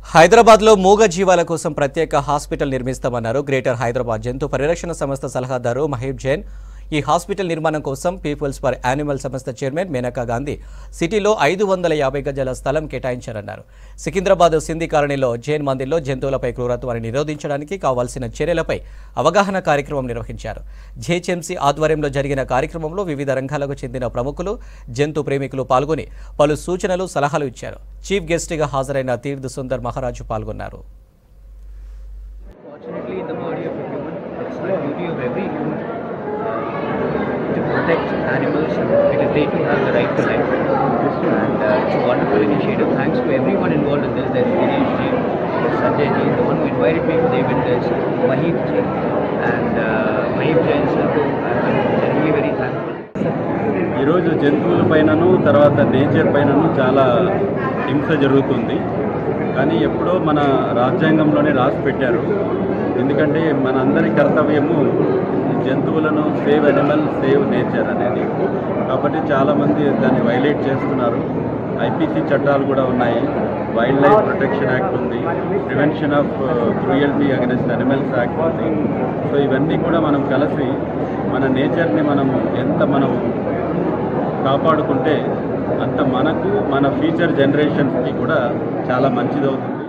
హైదరాబాద్లో మూగ జీవాల కోసం ప్రత్యేక హాస్పిటల్ నిర్మిస్తామన్నారు గ్రేటర్ హైదరాబాద్ జంతు పరిరక్షణ సంస్థ సలహాదారు మహీబ్ జైన్ ఈ హాస్పిటల్ నిర్మాణం కోసం పీపుల్స్ ఫర్ యానిమల్ సంస్థ చైర్మన్ మేనకా గాంధీ సిటీలో ఐదు వందల యాభై గజాల స్థలం కేటాయించారన్నారు సికింద్రాబాద్ సింధి కాలనీలో జైన్ మందిర్లో జంతువులపై క్రూరత్వాన్ని నిరోధించడానికి కావాల్సిన చర్యలపై అవగాహన కార్యక్రమం నిర్వహించారు జేహెచ్ఎంసీ ఆధ్వర్యంలో జరిగిన కార్యక్రమంలో వివిధ రంగాలకు చెందిన ప్రముఖులు జంతు ప్రేమికులు పాల్గొని పలు సూచనలు సలహాలు ఇచ్చారు చీఫ్ గెస్ట్గా హాజరైన తీర్థ్ సుందర్ మహారాజు పాల్గొన్నారు Fortunately, in the body of a human, it's the duty of every human uh, to protect animals because they too have the right to life. And uh, it's a wonderful initiative. Thanks to everyone involved in this. There's Dinesh ji, there's Sanjay ji, the one who invited me for the event is Mahib ji. And uh, Mahib Jain sir too. I'm genuinely very thankful. ఈరోజు జంతువుల పైనను తర్వాత nature పైనను చాలా హింస జరుగుతుంది కానీ ఎప్పుడో మన రాజ్యాంగంలోనే రాసి పెట్టారు ఎందుకంటే మన అందరి కర్తవ్యము జంతువులను సేవ్ అనిమల్ సేవ్ నేచర్ అనేది కాబట్టి చాలామంది దాన్ని వైలేట్ చేస్తున్నారు ఐపీసీ చట్టాలు కూడా ఉన్నాయి వైల్డ్ లైఫ్ ప్రొటెక్షన్ యాక్ట్ ఉంది prevention of cruelty against animals act ఉంది సో ఇవన్నీ కూడా మనం కలిసి మన నేచర్ని మనం ఎంత మనం కాపాడుకుంటే అంత మనకు మన ఫ్యూచర్ జనరేషన్స్కి కూడా చాలా మంచిదవుతుంది